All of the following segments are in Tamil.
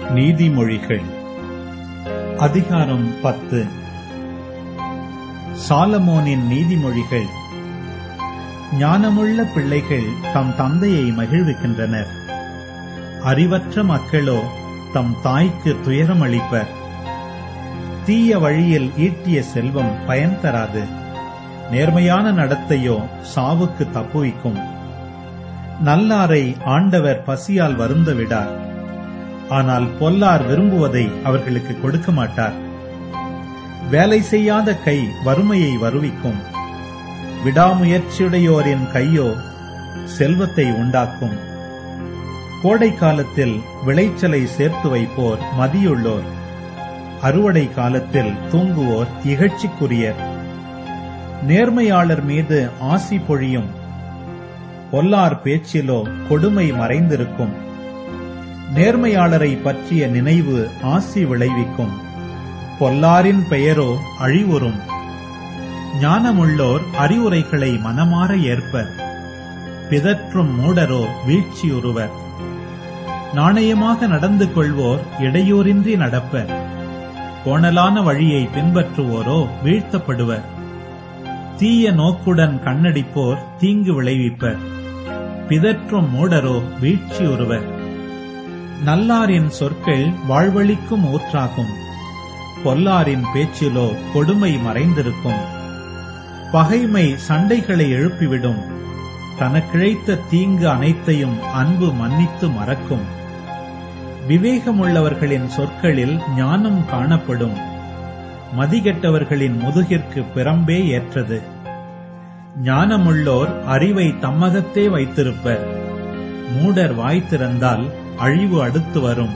நீதிமொழிகள் அதிகாரம் பத்து சாலமோனின் நீதிமொழிகள் ஞானமுள்ள பிள்ளைகள் தம் தந்தையை மகிழ்விக்கின்றனர் அறிவற்ற மக்களோ தம் தாய்க்கு துயரமளிப்பர் தீய வழியில் ஈட்டிய செல்வம் பயன் தராது நேர்மையான நடத்தையோ சாவுக்கு தப்புவிக்கும் நல்லாரை ஆண்டவர் பசியால் வருந்த விடார் ஆனால் பொல்லார் விரும்புவதை அவர்களுக்கு கொடுக்க மாட்டார் வேலை செய்யாத கை வறுமையை வருவிக்கும் விடாமுயற்சியுடையோரின் கையோ செல்வத்தை உண்டாக்கும் கோடை காலத்தில் விளைச்சலை சேர்த்து வைப்போர் மதியுள்ளோர் அறுவடை காலத்தில் தூங்குவோர் இகழ்ச்சிக்குரியர் நேர்மையாளர் மீது ஆசி பொழியும் பொல்லார் பேச்சிலோ கொடுமை மறைந்திருக்கும் நேர்மையாளரை பற்றிய நினைவு ஆசி விளைவிக்கும் பொல்லாரின் பெயரோ அழிவுறும் ஞானமுள்ளோர் அறிவுரைகளை மனமாற ஏற்பர் பிதற்றும் மூடரோ வீழ்ச்சியுறுவர் நாணயமாக நடந்து கொள்வோர் இடையூறின்றி நடப்பர் கோணலான வழியை பின்பற்றுவோரோ வீழ்த்தப்படுவர் தீய நோக்குடன் கண்ணடிப்போர் தீங்கு விளைவிப்பர் பிதற்றும் மூடரோ வீழ்ச்சியுறுவர் நல்லாரின் சொற்கள் வாழ்வழிக்கும் ஊற்றாகும் பொல்லாரின் பேச்சிலோ கொடுமை மறைந்திருக்கும் பகைமை சண்டைகளை எழுப்பிவிடும் தனக்கிழைத்த தீங்கு அனைத்தையும் அன்பு மன்னித்து மறக்கும் விவேகமுள்ளவர்களின் சொற்களில் ஞானம் காணப்படும் மதிகெட்டவர்களின் முதுகிற்கு பிறம்பே ஏற்றது ஞானமுள்ளோர் அறிவை தம்மகத்தே வைத்திருப்பர் மூடர் வாய் திறந்தால் அழிவு அடுத்து வரும்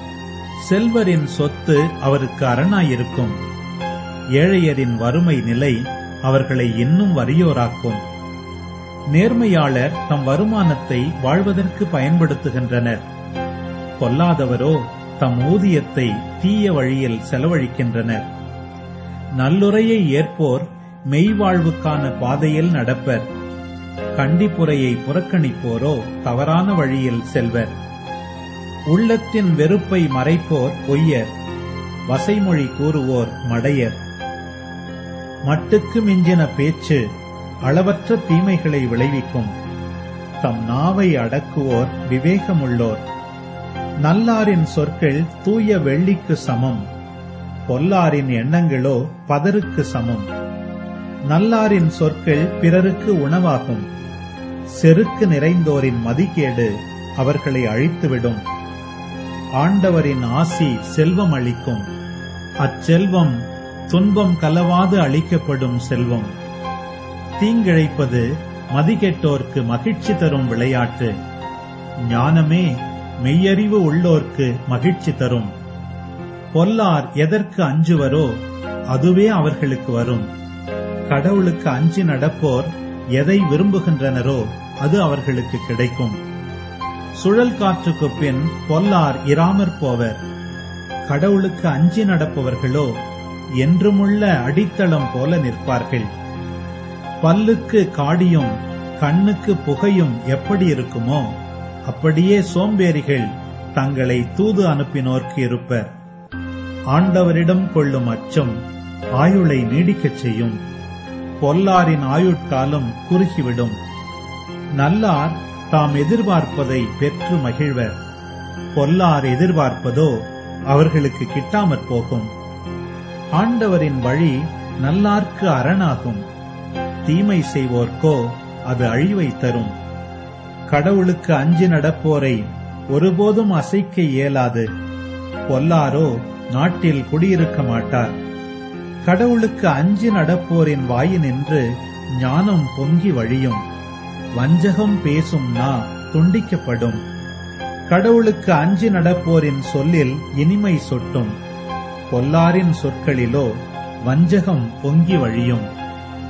செல்வரின் சொத்து அவருக்கு அரணாயிருக்கும் ஏழையரின் வறுமை நிலை அவர்களை இன்னும் வறியோராக்கும் நேர்மையாளர் தம் வருமானத்தை வாழ்வதற்கு பயன்படுத்துகின்றனர் கொல்லாதவரோ தம் ஊதியத்தை தீய வழியில் செலவழிக்கின்றனர் நல்லுரையை ஏற்போர் மெய்வாழ்வுக்கான பாதையில் நடப்பர் கண்டிப்புரையை புறக்கணிப்போரோ தவறான வழியில் செல்வர் உள்ளத்தின் வெறுப்பை மறைப்போர் பொய்யர் வசைமொழி கூறுவோர் மடையர் மட்டுக்கு மிஞ்சின பேச்சு அளவற்ற தீமைகளை விளைவிக்கும் தம் நாவை அடக்குவோர் விவேகமுள்ளோர் நல்லாரின் சொற்கள் தூய வெள்ளிக்கு சமம் பொல்லாரின் எண்ணங்களோ பதருக்கு சமம் நல்லாரின் சொற்கள் பிறருக்கு உணவாகும் செருக்கு நிறைந்தோரின் மதிக்கேடு அவர்களை அழித்துவிடும் ஆண்டவரின் ஆசி செல்வம் அளிக்கும் அச்செல்வம் துன்பம் கலவாது அளிக்கப்படும் செல்வம் தீங்கிழைப்பது மதிகெட்டோர்க்கு மகிழ்ச்சி தரும் விளையாட்டு ஞானமே மெய்யறிவு உள்ளோர்க்கு மகிழ்ச்சி தரும் பொல்லார் எதற்கு அஞ்சுவரோ அதுவே அவர்களுக்கு வரும் கடவுளுக்கு அஞ்சி நடப்போர் எதை விரும்புகின்றனரோ அது அவர்களுக்கு கிடைக்கும் சுழல் காற்றுக்கு பின் பொல்லார் இராமற் போவர் கடவுளுக்கு அஞ்சி நடப்பவர்களோ என்றுமுள்ள அடித்தளம் போல நிற்பார்கள் பல்லுக்கு காடியும் கண்ணுக்கு புகையும் எப்படி இருக்குமோ அப்படியே சோம்பேறிகள் தங்களை தூது அனுப்பினோர்க்கு இருப்பர் ஆண்டவரிடம் கொள்ளும் அச்சம் ஆயுளை நீடிக்கச் செய்யும் பொல்லாரின் ஆயுட்காலம் குறுகிவிடும் நல்லார் தாம் எதிர்பார்ப்பதை பெற்று மகிழ்வர் பொல்லார் எதிர்பார்ப்பதோ அவர்களுக்கு கிட்டாமற் போகும் ஆண்டவரின் வழி நல்லார்க்கு அரணாகும் தீமை செய்வோர்க்கோ அது அழிவை தரும் கடவுளுக்கு அஞ்சி நடப்போரை ஒருபோதும் அசைக்க இயலாது பொல்லாரோ நாட்டில் குடியிருக்க மாட்டார் கடவுளுக்கு அஞ்சி நடப்போரின் வாயினின்று ஞானம் பொங்கி வழியும் வஞ்சகம் பேசும் நா துண்டிக்கப்படும் கடவுளுக்கு அஞ்சி நடப்போரின் சொல்லில் இனிமை சொட்டும் பொல்லாரின் சொற்களிலோ வஞ்சகம் பொங்கி வழியும்